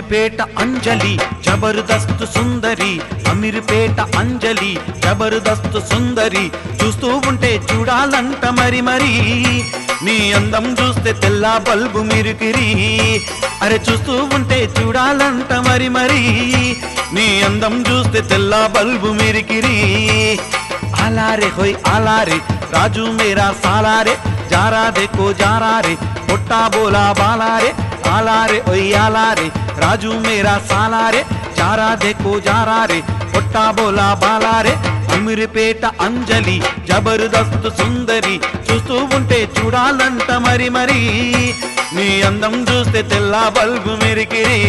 అమీర్పేట అంజలి జబర్దస్త్ సుందరి అమీర్పేట అంజలి జబర్దస్త్ సుందరి చూస్తూ ఉంటే చూడాలంట మరి మరి నీ అందం చూస్తే తెల్ల బల్బు మిరుకిరి అరే చూస్తూ ఉంటే చూడాలంట మరి మరి నీ అందం చూస్తే తెల్ల బల్బు మిరికిరి ఆలారే హోయ్ ఆలారే రాజు మేరా సాలారే జారా దేకో జారా రే పొట్టా బోలా బాలారే ఆలారే ఓయ్ ఆలారే రాజు మేరా సాలారే జారా దేకో జారా రే పొట్టా బోలా బాలారే అమీర్పేట అంజలి జబర్దస్త్ సుందరి చూస్తూ ఉంటే చూడాలంట మరి మరి నీ అందం చూస్తే తెల్ల బల్బు మెరికిరి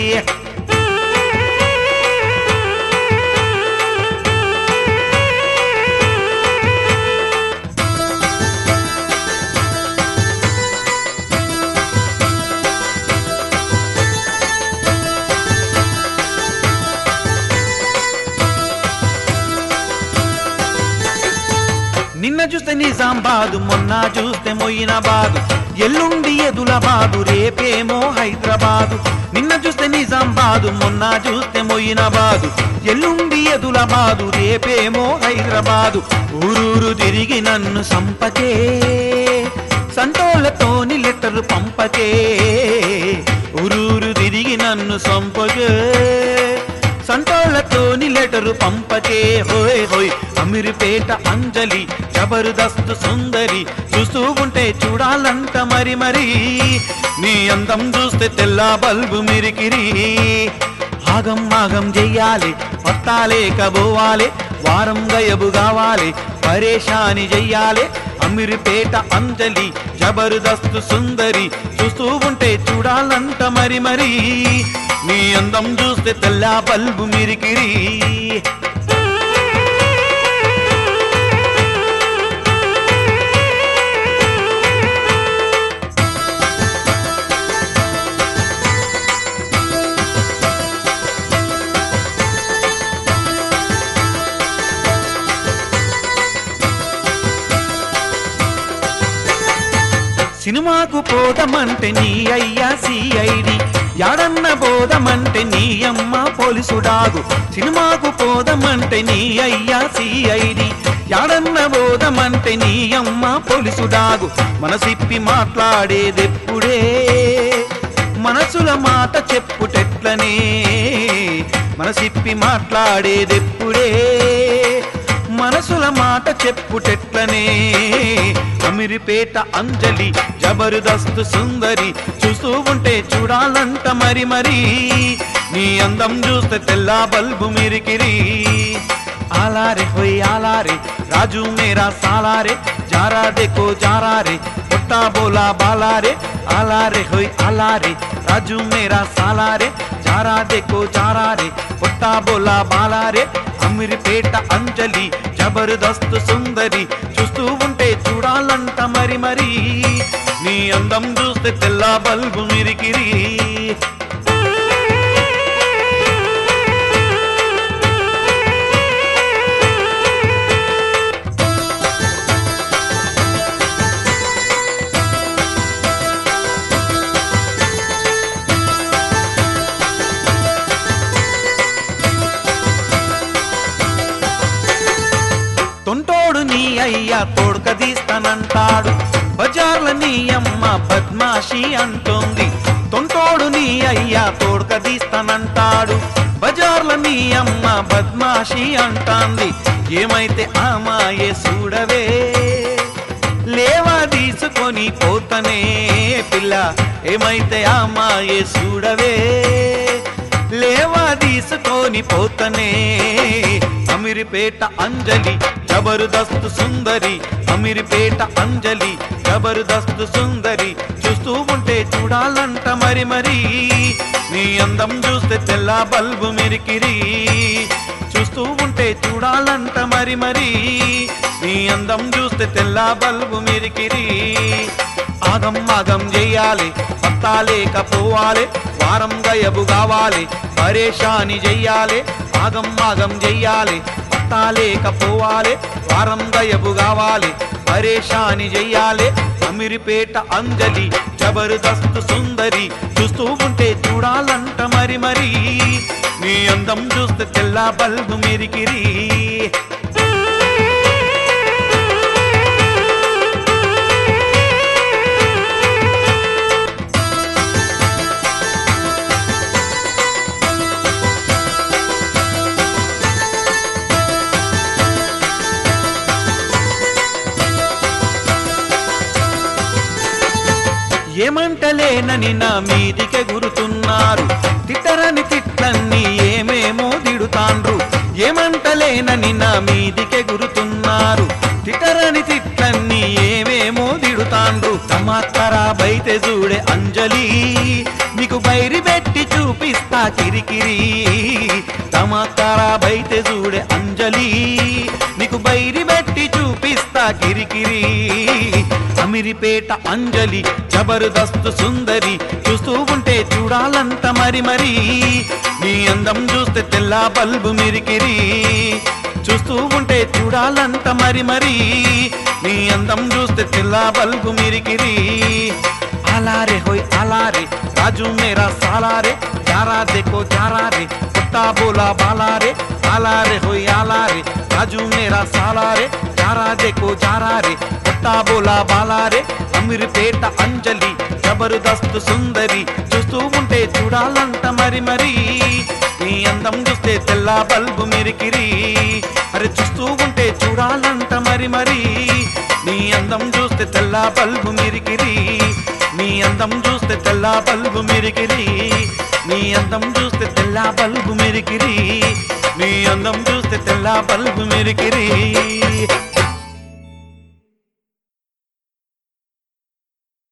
నిన్న చూస్తే నిజామాబాదు మొన్న చూస్తే మొయినాబాదు ఎల్లుండి ఎదులబాదు రేపేమో హైదరాబాదు నిన్న చూస్తే నిజామాబాదు మొన్న చూస్తే మొయినాబాదు ఎల్లుండి ఎదులబాదు రేపేమో హైదరాబాదు ఊరూరు తిరిగి నన్ను సంపకే సంటోళ్లతోని లెటరు పంపకే ఊరూరు తిరిగి నన్ను సంపకే సంటోళ్లతోని లెటరు పంపకే హోయ్ హోయ్ అమీర్పేట అంజలి జబర్దస్త్ సుందరి చూస్తూ ఉంటే చూడాలంట మరి మరి నీ అందం చూస్తే తెల్ల బల్బు మిరికిరి ఆగం ఆగం చెయ్యాలి పట్టాలేకబోవాలి వారం గయబు కావాలి పరేషాని చెయ్యాలి అమీర్పేట అంజలి జబర్దస్త్ సుందరి చూస్తూ ఉంటే చూడాలంట మరి మరి నీ అందం చూస్తే తెల్ల బల్బు మిరికిరి సినిమాకు పోదమంటే నీ అయ్యా సిఐడి యాడన్న పోదమంటే నీ అమ్మ పోలీసుడాగు సినిమాకు పోదమంటే నీ అయ్యా సిఐడి యాడన్న పోదమంటే నీ అమ్మ పోలీసుడాగు మనసిప్పి మాట్లాడేదెప్పుడే మనసుల మాట చెప్పుటెట్లనే మనసిప్పి మాట్లాడేదెప్పుడే మనసుల మాట చెప్పుటెట్లనే అమిరిపేట అంజలి జబర్దస్త్ సుందరి చూస్తూ ఉంటే చూడాలంట మరి మరి నీ అందం చూస్తే తెల్ల బల్బు మిరికిరి ఆలారే హోయ్ ఆలారే రాజు మేరా సాలారే జారా దేకో జారా రే పొట్టా బోలా బాలారే ఆలారే హోయ్ ఆలారే రాజు మేరా సాలారే జారా దేకో జారా రే పొట్టా బోలా బాలారే అమీర్పేట అంజలి జబర్దస్త్ సుందరి చూస్తూ ఉంటే చూడాలంట మరి మరి నీ అందం చూస్తే తెల్ల బల్బు మిరికిరి తొంటోడు నీ అయ్యా తోడుక తీస్తానంటాడు బజార్ల నీ అమ్మ బద్మాషి అంటోంది తొంటోడు నీ అయ్యా తోడుక తీస్తానంటాడు బజార్ల నీ అమ్మ బద్మాషి అంటాంది ఏమైతే ఆ మాయే చూడవే లేవా తీసుకొని పోతనే పిల్ల ఏమైతే ఆ మాయే చూడవే లేవా తీసుకొని పోతనే అమీర్పేట అంజలి జబర్దస్త్ సుందరి అమీర్పేట అంజలి జబర్దస్త్ సుందరి చూస్తూ ఉంటే చూడాలంట మరి మరి నీ అందం చూస్తే తెల్ల బల్బు మిరికిరి చూస్తూ ఉంటే చూడాలంట మరి మరి నీ అందం చూస్తే తెల్ల బల్బు మిరికిరి ఆగం ఆగం చెయ్యాలి పత్తాలేకపోవాలి వారం గయబు కావాలి పరేషాని చెయ్యాలి ఆగం ఆగం చెయ్యాలి పత్తాలేకపోవాలి వారం గయబు కావాలి పరేషాని చెయ్యాలి అమీర్పేట అంజలి జబర్దస్త్ సుందరి చూస్తూ ఉంటే చూడాలంట మరి మరి నీ అందం చూస్తే తెల్ల బల్బు మిరికిరి ఏమంటలేనని నా మీదికే గురుతున్నారు తిట్టరని తిట్లన్నీ ఏమేమో దిడుతాండ్రు ఏమంటలేనని నా మీదికే గురుతున్నారు తిట్టరని తిట్లన్నీ ఏమేమో దిడుతాండ్రు తమాత్తరా బైతే చూడే అంజలి నీకు బైరి పెట్టి చూపిస్తా కిరికిరి తమాత్తరా బైతే చూడే అంజలి నీకు బైరి పెట్టి చూపిస్తా కిరికిరి అమిరిపేట అంజలి జబర్దస్త్ సుందరి చూస్తూ ఉంటే చూడాలంట మరి మరి నీ అందం చూస్తే తెల్ల బల్బు మిరికిరి చూస్తూ ఉంటే చూడాలంట మరి మరి నీ అందం చూస్తే తెల్ల బల్బు మిరికిరి అలారే హోయ్ అలారే రాజు మేరా సాలారే జారా देखो జారా రే కుత్తా బోలా బాలారే అలారే హోయ్ అలారే రాజు మేరా సాలారే జారా देखो జారా రే కుత్తా బోలా బాలారే అమీర్పేట అంజలి జబర్దస్త్ సుందరి చూస్తూ ఉంటే చూడాలంట మరి మరి నీ అందం చూస్తే తెల్ల బల్బు మిరికిరి అరే చూస్తూ ఉంటే చూడాలంట మరి మరి నీ అందం చూస్తే తెల్ల బల్బు మిరికిరి నీ అందం చూస్తే తెల్ల బల్బు మిరికిరి నీ అందం చూస్తే తెల్ల బల్బు మిరికిరి నీ అందం చూస్తే తెల్ల బల్బు మిరికిరి